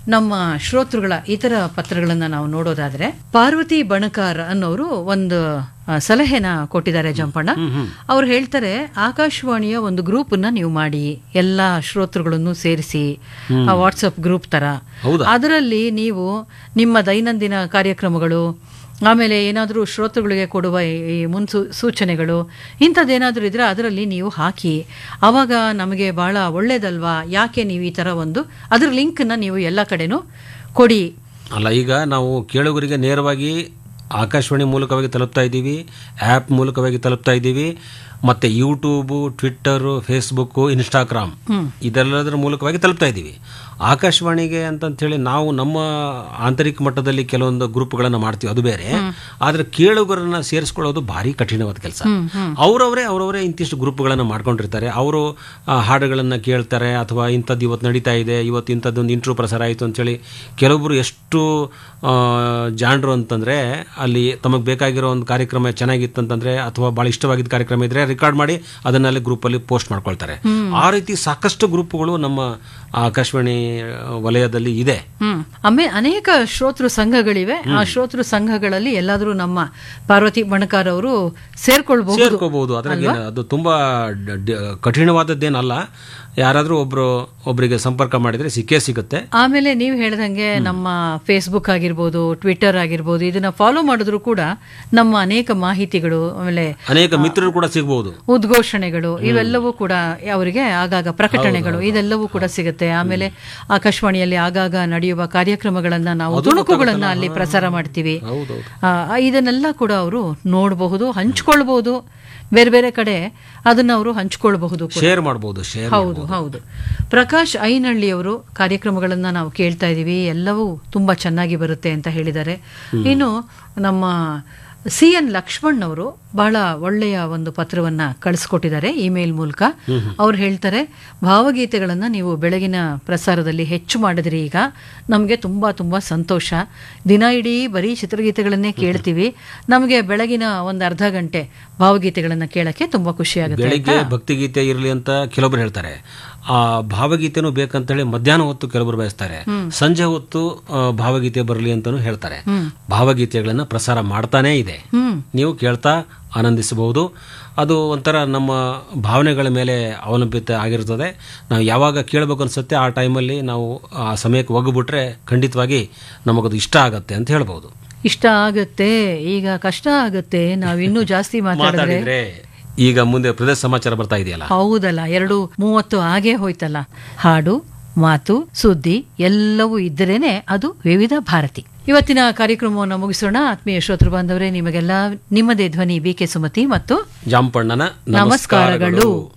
ನಮ್ಮ ಶ್ರೋತೃಗಳ ಇತರ ಪತ್ರಗಳನ್ನ ನಾವು ನೋಡೋದಾದ್ರೆ ಪಾರ್ವತಿ ಬಣಕಾರ್ ಅನ್ನೋರು ಒಂದು ಆ, ಸಲಹೆನ ಕೊಟ್ಟಿದ್ದಾರೆ ಜಂಪಣ್ಣ ಅವ್ರು ಹೇಳ್ತಾರೆ ಆಕಾಶವಾಣಿಯ ಒಂದು ಗ್ರೂಪ್ ನ ನೀವು ಮಾಡಿ ಎಲ್ಲಾ ಶ್ರೋತೃಗಳನ್ನು ಸೇರಿಸಿ ವಾಟ್ಸಪ್ ಗ್ರೂಪ್ ತರ ಅದರಲ್ಲಿ ನೀವು ನಿಮ್ಮ ದೈನಂದಿನ ಕಾರ್ಯಕ್ರಮಗಳು ಆಮೇಲೆ ಏನಾದರೂ ಶ್ರೋತೃಗಳಿಗೆ ಕೊಡುವ ಈ- ಈ ಮುನ್ಸೂ ಸೂಚನೆಗಳು ಇಂಥದ್ದೇನಾದರೂ ಇದ್ರೆ ಅದರಲ್ಲಿ ನೀವು ಹಾಕಿ ಆವಾಗ ನಮಗೆ ಬಹಳ ಒಳ್ಳೇದಲ್ವಾ ಯಾಕೆ ನೀವು ಈ ಥರ ಒಂದು ಅದ್ರ ಲಿಂಕ್ನ ನೀವು ಎಲ್ಲ ಕಡೆನೂ ಕೊಡಿ ಅಲ್ಲ ಈಗ ನಾವು ಕೇಳುಗರಿಗೆ ನೇರವಾಗಿ ಆಕಾಶವಾಣಿ ಮೂಲಕವಾಗಿ ತಲುಪ್ತಾ ಇದ್ದೀವಿ ಆ್ಯಪ್ ಮೂಲಕವಾಗಿ ತಲುಪ್ತಾ ಇದ್ದೀವಿ ಮತ್ತು ಯೂಟ್ಯೂಬು ಟ್ವಿಟ್ಟರು ಫೇಸ್ಬುಕ್ಕು ಇನ್ಸ್ಟಾಗ್ರಾಮ್ ಇದೆಲ್ಲದರ ಮೂಲಕವಾಗಿ ತಲುಪ್ತಾ ಇದ್ದೀವಿ ಆಕಾಶವಾಣಿಗೆ ಅಂತಂತೇಳಿ ನಾವು ನಮ್ಮ ಆಂತರಿಕ ಮಟ್ಟದಲ್ಲಿ ಕೆಲವೊಂದು ಗ್ರೂಪ್ಗಳನ್ನು ಮಾಡ್ತೀವಿ ಅದು ಬೇರೆ ಆದರೆ ಕೇಳುಗರನ್ನ ಸೇರಿಸ್ಕೊಳ್ಳೋದು ಭಾರಿ ಕಠಿಣವಾದ ಕೆಲಸ ಅವರವರೇ ಅವರವರೇ ಇಂತಿಷ್ಟು ಗ್ರೂಪ್ಗಳನ್ನು ಮಾಡ್ಕೊಂಡಿರ್ತಾರೆ ಅವರು ಹಾಡುಗಳನ್ನು ಕೇಳ್ತಾರೆ ಅಥವಾ ಇಂಥದ್ದು ಇವತ್ತು ನಡೀತಾ ಇದೆ ಇವತ್ತು ಇಂಥದ್ದೊಂದು ಇಂಟ್ರೂ ಪ್ರಸಾರ ಆಯಿತು ಅಂತೇಳಿ ಕೆಲವೊಬ್ಬರು ಎಷ್ಟು ಆ, ಜಾಣರು ಅಂತಂದರೆ ಅಲ್ಲಿ ತಮಗೆ ಬೇಕಾಗಿರೋ ಒಂದು ಕಾರ್ಯಕ್ರಮ ಚೆನ್ನಾಗಿತ್ತು ಅಂತಂದರೆ ಅಥವಾ ಭಾಳ ಇಷ್ಟವಾಗಿದ್ದ ಕಾರ್ಯಕ್ರಮ ಇದ್ದರೆ ರೆಕಾರ್ಡ್ ಮಾಡಿ ಅದನ್ನಲ್ಲಿ ಗ್ರೂಪಲ್ಲಿ ಪೋಸ್ಟ್ ಮಾಡ್ಕೊಳ್ತಾರೆ ಆ ರೀತಿ ಸಾಕಷ್ಟು ಗ್ರೂಪ್ಗಳು ನಮ್ಮ ಆಕಾಶವಾಣಿ ವಲಯದಲ್ಲಿ ಇದೆ ಹ್ಮ್ ಆಮೇಲೆ ಅನೇಕ ಶ್ರೋತೃ ಸಂಘಗಳಿವೆ ಆ ಶ್ರೋತೃ ಸಂಘಗಳಲ್ಲಿ ಎಲ್ಲಾದರೂ ನಮ್ಮ ಪಾರ್ವತಿ ಬಣಕಾರ್ ಅವರು ಸೇರ್ಕೊಳ್ಬಹುದು ಸೇರ್ಕೋಬಹುದು ಅದ್ರಾಗ ಅದು ತುಂಬಾ ಡ- ಡ- ಕಠಿಣವಾದದ್ದೇನಲ್ಲ ಯಾರಾದರೂ ಒಬ್ರು ಒಬ್ಬರಿಗೆ ಸಂಪರ್ಕ ಮಾಡಿದ್ರೆ ಸಿಕ್ಕೇ ಸಿಗುತ್ತೆ ಆಮೇಲೆ ನೀವು ಹೇಳ್ದಂಗೆ ನಮ್ಮ ಫೇಸ್ಬುಕ್ ಆಗಿರ್ಬೋದು ಟ್ವಿಟರ್ ಆಗಿರ್ಬೋದು ಇದನ್ನ ಫಾಲೋ ಮಾಡಿದ್ರು ಕೂಡ ನಮ್ಮ ಅನೇಕ ಮಾಹಿತಿಗಳು ಆಮೇಲೆ ಅನೇಕ ಮಿತ್ರರು ಕೂಡ ಸಿಗಬಹುದು ಉದ್ಘೋಷಣೆಗಳು ಇವೆಲ್ಲವೂ ಕೂಡ ಅವರಿಗೆ ಆಗಾಗ ಪ್ರಕಟಣೆಗಳು ಇದೆಲ್ಲವೂ ಕೂಡ ಸಿಗುತ್ತೆ ಆಮೇಲೆ ಆಕಾಶವಾಣಿಯಲ್ಲಿ ಆಗಾಗ ನಡೆಯುವ ಕಾರ್ಯಕ್ರಮಗಳನ್ನ ನಾವು ತುಣುಕುಗಳನ್ನ ಅಲ್ಲಿ ಪ್ರಸಾರ ಮಾಡ್ತೀವಿ ಆ, ಇದನ್ನೆಲ್ಲ ಕೂಡ ಅವರು ನೋಡಬಹುದು ಹಂಚ್ಕೊಳ್ಬಹುದು ಬೇರೆ ಬೇರೆ ಕಡೆ ಅದನ್ನ ಅವರು ಹಂಚ್ಕೊಳ್ಬಹುದು ಕೂಡ. ಶೇರ್ ಮಾಡಬಹುದು ಶೇರ್ ಹೌದು ಹೌದು ಪ್ರಕಾಶ್ ಐನಹಳ್ಳಿ ಅವರು ಕಾರ್ಯಕ್ರಮಗಳನ್ನ ನಾವು ಕೇಳ್ತಾ ಇದೀವಿ ಎಲ್ಲವೂ ತುಂಬಾ ಚೆನ್ನಾಗಿ ಬರುತ್ತೆ ಅಂತ ಹೇಳಿದ್ದಾರೆ ಇನ್ನು ನಮ್ಮ ಸಿ ಎನ್ ಲಕ್ಷ್ಮಣ್ ಅವರು ಬಹಳ ಒಳ್ಳೆಯ ಒಂದು ಪತ್ರವನ್ನ ಕಳಿಸ್ಕೊಟ್ಟಿದ್ದಾರೆ ಇಮೇಲ್ ಮೂಲಕ ಅವ್ರು ಹೇಳ್ತಾರೆ ಭಾವಗೀತೆಗಳನ್ನ ನೀವು ಬೆಳಗಿನ ಪ್ರಸಾರದಲ್ಲಿ ಹೆಚ್ಚು ಮಾಡಿದ್ರಿ ಈಗ ನಮಗೆ ತುಂಬಾ ತುಂಬಾ ಸಂತೋಷ ದಿನ ಇಡೀ ಬರೀ ಚಿತ್ರಗೀತೆಗಳನ್ನೇ ಕೇಳ್ತೀವಿ ನಮಗೆ ಬೆಳಗಿನ ಒಂದು ಅರ್ಧ ಗಂಟೆ ಭಾವಗೀತೆಗಳನ್ನ ಕೇಳಕ್ಕೆ ತುಂಬಾ ಖುಷಿ ಆಗುತ್ತೆ ಬೆಳಿಗ್ಗೆ ಭಕ್ತಿಗೀತೆ ಇರಲಿ ಅಂತ ಕೆಲವೊಬ್ರು ಹೇಳ್ತಾರೆ ಆ ಭಾವಗೀತೆನೂ ಬೇಕಂತೇಳಿ ಮಧ್ಯಾಹ್ನ ಹೊತ್ತು ಕೆಲವರು ಬಯಸ್ತಾರೆ ಸಂಜೆ ಹೊತ್ತು ಆ, ಭಾವಗೀತೆ ಬರಲಿ ಅಂತಾನು ಹೇಳ್ತಾರೆ ಭಾವಗೀತೆಗಳನ್ನ ಪ್ರಸಾರ ಮಾಡ್ತಾನೇ ಇದೆ ನೀವು ಕೇಳ್ತಾ ಆನಂದಿಸಬಹುದು ಅದು ಒಂಥರ ನಮ್ಮ ಭಾವನೆಗಳ ಮೇಲೆ ಅವಲಂಬಿತ ಆಗಿರ್ತದೆ ನಾವು ಯಾವಾಗ ಕೇಳಬೇಕು ಅನ್ಸುತ್ತೆ ಆ ಟೈಮಲ್ಲಿ ನಾವು ಆ ಸಮಯಕ್ಕೆ ಒಗ್ಗಿಬಿಟ್ರೆ ಖಂಡಿತವಾಗಿ ನಮಗದು ಇಷ್ಟ ಆಗತ್ತೆ ಅಂತ ಹೇಳ್ಬೋದು ಇಷ್ಟ ಆಗತ್ತೆ ಈಗ ಕಷ್ಟ ಆಗತ್ತೆ ನಾವಿನ್ನೂ ಜಾಸ್ತಿ ಮಾತಾಡಿದ್ರೆ ಮಾತಾಡಿದ್ರೆ ಈಗ ಮುಂದೆ ಪ್ರದೇಶ ಸಮಾಚಾರ ಬರ್ತಾ ಇದೆಯಲ್ಲ ಹೌದಲ್ಲ ಎರಡು ಮೂವತ್ತು ಆಗೇ ಹೋಯ್ತಲ್ಲ ಹಾಡು ಮಾತು ಸುದ್ದಿ ಎಲ್ಲವೂ ಇದ್ದರೇನೆ ಅದು ವಿವಿಧ ಭಾರತಿ ಇವತ್ತಿನ ಕಾರ್ಯಕ್ರಮವನ್ನು ಮುಗಿಸೋಣ ಆತ್ಮೀಯ ಶ್ರೋತೃ ಬಾಂಧವರೇ ನಿಮಗೆಲ್ಲ ನಿಮ್ಮದೇ ಧ್ವನಿ ಬಿ ಕೆ ಸುಮತಿ ಮತ್ತು ಜಾಂಪಣ್ಣನ ನಮಸ್ಕಾರಗಳು